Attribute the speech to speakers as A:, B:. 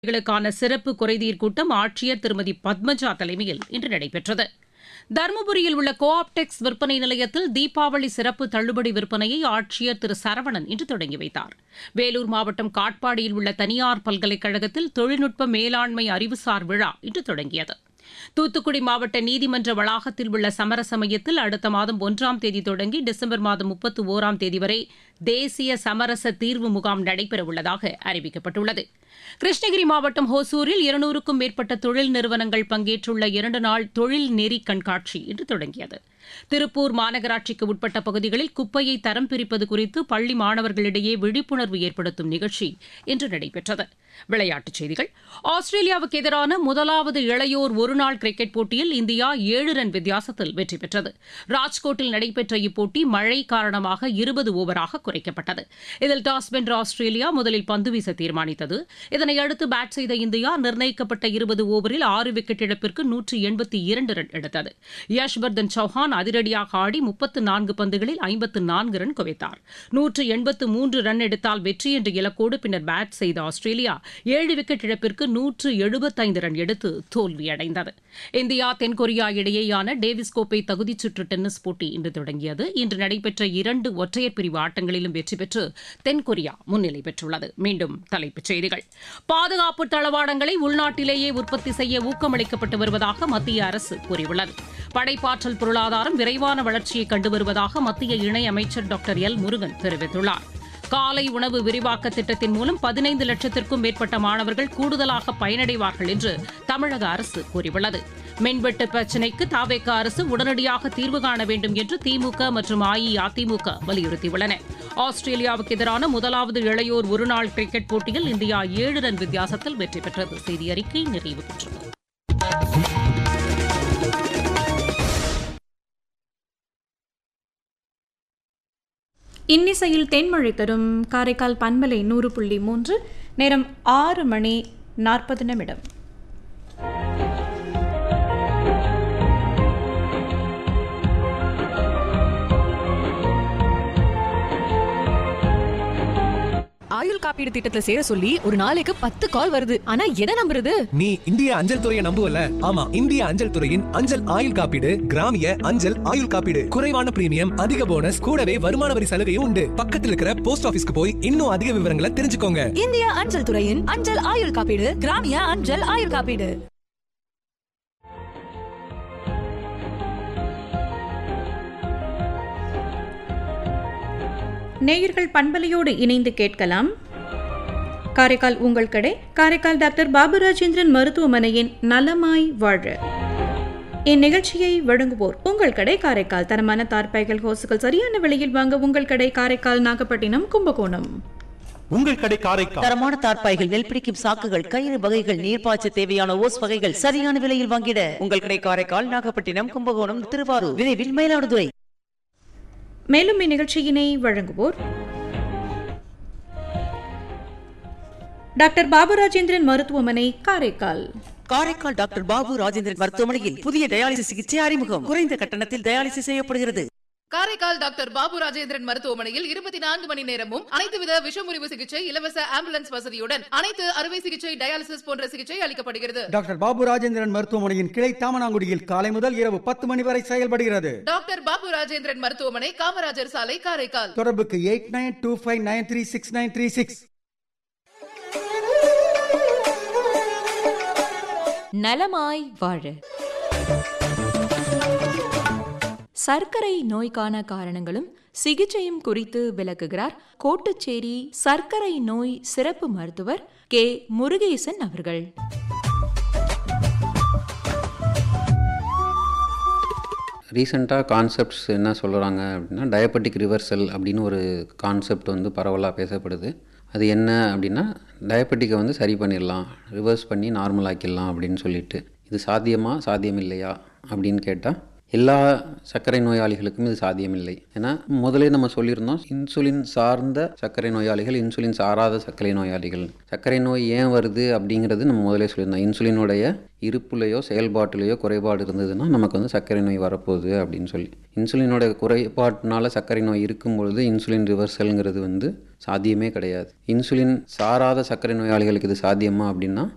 A: களுக்கான சிறப்பு குறைதீர் கூட்டம் ஆட்சியர் திருமதி பத்மஜா தலைமையில் இன்று நடைபெற்றது தருமபுரியில் உள்ள கோ ஆப்டெக்ஸ் விற்பனை நிலையத்தில் தீபாவளி சிறப்பு தள்ளுபடி விற்பனையை ஆட்சியர் திரு சரவணன் இன்று தொடங்கி வைத்தார் வேலூர் மாவட்டம் காட்பாடியில் உள்ள தனியார் பல்கலைக்கழகத்தில் தொழில்நுட்ப மேலாண்மை அறிவுசார் விழா இன்று தொடங்கியது தூத்துக்குடி மாவட்ட நீதிமன்ற வளாகத்தில் உள்ள சமரச மையத்தில் அடுத்த மாதம் ஒன்றாம் தேதி தொடங்கி டிசம்பர் மாதம் முப்பத்து ஓராம் தேதி வரை தேசிய சமரச தீர்வு முகாம் நடைபெறவுள்ளதாக அறிவிக்கப்பட்டுள்ளது கிருஷ்ணகிரி மாவட்டம் ஹோசூரில் இருநூறுக்கும் மேற்பட்ட தொழில் நிறுவனங்கள் பங்கேற்றுள்ள இரண்டு நாள் தொழில் நெறி கண்காட்சி இன்று தொடங்கியது திருப்பூர் மாநகராட்சிக்கு உட்பட்ட பகுதிகளில் குப்பையை தரம் பிரிப்பது குறித்து பள்ளி மாணவர்களிடையே விழிப்புணர்வு ஏற்படுத்தும் நிகழ்ச்சி இன்று நடைபெற்றது விளையாட்டுச் செய்திகள் ஆஸ்திரேலியாவுக்கு எதிரான முதலாவது இளையோர் ஒருநாள் கிரிக்கெட் போட்டியில் இந்தியா ஏழு ரன் வித்தியாசத்தில் வெற்றி பெற்றது ராஜ்கோட்டில் நடைபெற்ற இப்போட்டி மழை காரணமாக இருபது ஓவராக குறைக்கப்பட்டது இதில் டாஸ் வென்ற ஆஸ்திரேலியா முதலில் பந்து வீச தீர்மானித்தது இதனையடுத்து பேட் செய்த இந்தியா நிர்ணயிக்கப்பட்ட இருபது ஓவரில் ஆறு விக்கெட் இழப்பிற்கு நூற்று எண்பத்தி இரண்டு ரன் எடுத்தது யஷ்வர்தன் சௌஹான் அதிரடியாக ஆடி முப்பத்து நான்கு பந்துகளில் ஐம்பத்து நான்கு ரன் குவித்தார் நூற்று எண்பத்து மூன்று ரன் எடுத்தால் வெற்றி என்ற இலக்கோடு பின்னர் பேட் செய்த ஆஸ்திரேலியா ஏழு விக்கெட் இழப்பிற்கு நூற்று எழுபத்தைந்து ரன் எடுத்து தோல்வியடைந்தது இந்தியா தென்கொரியா இடையேயான டேவிஸ் கோப்பை தகுதிச் சுற்று டென்னிஸ் போட்டி இன்று தொடங்கியது இன்று நடைபெற்ற இரண்டு ஒற்றையர் பிரிவு ஆட்டங்களிலும் வெற்றி பெற்று தென்கொரியா முன்னிலை பெற்றுள்ளது மீண்டும் தலைப்புச் செய்திகள் பாதுகாப்பு தளவாடங்களை உள்நாட்டிலேயே உற்பத்தி செய்ய ஊக்கமளிக்கப்பட்டு வருவதாக மத்திய அரசு கூறியுள்ளது படைப்பாற்றல் பொருளாதாரம் விரைவான வளர்ச்சியை கண்டு வருவதாக மத்திய இணையமைச்சர் டாக்டர் எல் முருகன் தெரிவித்துள்ளார் காலை உணவு விரிவாக்க திட்டத்தின் மூலம் பதினைந்து லட்சத்திற்கும் மேற்பட்ட மாணவர்கள் கூடுதலாக பயனடைவார்கள் என்று தமிழக அரசு கூறியுள்ளது மின்வெட்டு பிரச்சினைக்கு தாவேக அரசு உடனடியாக தீர்வு காண வேண்டும் என்று திமுக மற்றும் அஇஅதிமுக வலியுறுத்தியுள்ளன ஆஸ்திரேலியாவுக்கு எதிரான முதலாவது இளையோர் ஒருநாள் கிரிக்கெட் போட்டியில் இந்தியா ஏழு ரன் வித்தியாசத்தில் வெற்றி பெற்றது செய்தி அறிக்கை நிறைவு பெற்றது
B: இன்னிசையில் தென்மழை தரும் காரைக்கால் பண்பலை நூறு புள்ளி மூன்று நேரம் ஆறு மணி நாற்பது நிமிடம்
C: ஆயுள் காப்பீடு திட்டத்துல சேர சொல்லி ஒரு நாளைக்கு பத்து கால் வருது ஆனா எதை நம்புறது
D: நீ இந்திய அஞ்சல் துறையை நம்புவல ஆமா இந்திய அஞ்சல் துறையின் அஞ்சல் ஆயுள் காப்பீடு கிராமிய அஞ்சல் ஆயுள் காப்பீடு குறைவான பிரீமியம் அதிக போனஸ் கூடவே வருமான வரி சலுகையும் உண்டு பக்கத்தில் இருக்கிற போஸ்ட் ஆபீஸ்க்கு போய் இன்னும் அதிக விவரங்களை தெரிஞ்சுக்கோங்க
C: இந்திய அஞ்சல் துறையின் அஞ்சல் ஆயுள் காப்பீடு கிராமிய அஞ்சல் ஆயுள் காப்பீடு
B: நேயர்கள் பண்பலையோடு இணைந்து கேட்கலாம் காரைக்கால் உங்கள் கடை காரைக்கால் டாக்டர் பாபுராஜேந்திரன் மருத்துவமனையின் நலமாய் வாழ இந்நிகழ்ச்சியை வழங்குவோர் உங்கள் கடை காரைக்கால் தரமான தார்பாய்கள் ஹோசுகள் சரியான விலையில் வாங்க உங்கள் கடை காரைக்கால் நாகப்பட்டினம் கும்பகோணம்
E: உங்கள் கடை காரைக்கால்
F: தரமான தார்ப்பாய்கள் நெல்பிடிக்கும் சாக்குகள் கயிறு வகைகள் நீர்ப்பாய்ச்ச தேவையான ஓஸ் வகைகள் சரியான விலையில் வாங்கிட உங்கள் கடை காரைக்கால் நாகப்பட்டினம் கும்பகோணம் திருவாரூர் விரைவில் மயிலாடுதுறை
B: மேலும் இந்நிகழ்ச்சியினை வழங்குவோர் டாக்டர் பாபுராஜேந்திரன் மருத்துவமனை காரைக்கால்
F: காரைக்கால் டாக்டர் பாபு ராஜேந்திரன் மருத்துவமனையில் புதிய டயாலிசிஸ் சிகிச்சை அறிமுகம் குறைந்த கட்டணத்தில் டயாலிசிஸ் செய்யப்படுகிறது
G: காரைக்கால் டாக்டர் பாபு ராஜேந்திரன் மருத்துவமனையில் இருபத்தி நான்கு மணி நேரமும் அனைத்து வித விஷமுறிவு சிகிச்சை இலவச ஆம்புலன்ஸ் வசதியுடன் அனைத்து அறுவை சிகிச்சை டயாலிசிஸ் போன்ற சிகிச்சை அளிக்கப்படுகிறது
H: டாக்டர் பாபு ராஜேந்திரன் மருத்துவமனையின் கிளை தாமனாங்குடியில் காலை முதல் இரவு பத்து மணி வரை செயல்படுகிறது
G: டாக்டர் பாபு ராஜேந்திரன் மருத்துவமனை காமராஜர் சாலை காரைக்கால்
H: தொடர்புக்கு eight nine two five nine three six nine three six
I: நலமாய் வாழ சர்க்கரை நோய்க்கான காரணங்களும் சிகிச்சையும் குறித்து விளக்குகிறார் கோட்டுச்சேரி சர்க்கரை நோய் சிறப்பு மருத்துவர் கே முருகேசன் அவர்கள்
J: ரீசெண்டாக கான்செப்ட்ஸ் என்ன சொல்கிறாங்க அப்படின்னா டயபெட்டிக் ரிவர்சல் அப்படின்னு ஒரு கான்செப்ட் வந்து பரவலாக பேசப்படுது அது என்ன அப்படின்னா டயபெட்டிக்கை வந்து சரி பண்ணிடலாம் ரிவர்ஸ் பண்ணி நார்மல் ஆக்கிடலாம் அப்படின்னு சொல்லிட்டு இது சாத்தியமா சாத்தியம் இல்லையா அப்படின்னு கேட்டால் எல்லா சர்க்கரை நோயாளிகளுக்கும் இது சாத்தியமில்லை ஏன்னா முதலே நம்ம சொல்லியிருந்தோம் இன்சுலின் சார்ந்த சர்க்கரை நோயாளிகள் இன்சுலின் சாராத சர்க்கரை நோயாளிகள் சர்க்கரை நோய் ஏன் வருது அப்படிங்கிறது நம்ம முதலே சொல்லியிருந்தோம் இன்சுலினுடைய இருப்புலையோ செயல்பாட்டிலையோ குறைபாடு இருந்ததுன்னா நமக்கு வந்து சர்க்கரை நோய் வரப்போகுது அப்படின்னு சொல்லி இன்சுலினோட குறைபாட்டினால சர்க்கரை நோய் இருக்கும் பொழுது இன்சுலின் ரிவர்சல்ங்கிறது வந்து சாத்தியமே கிடையாது இன்சுலின் சாராத சர்க்கரை நோயாளிகளுக்கு இது சாத்தியமா அப்படின்னா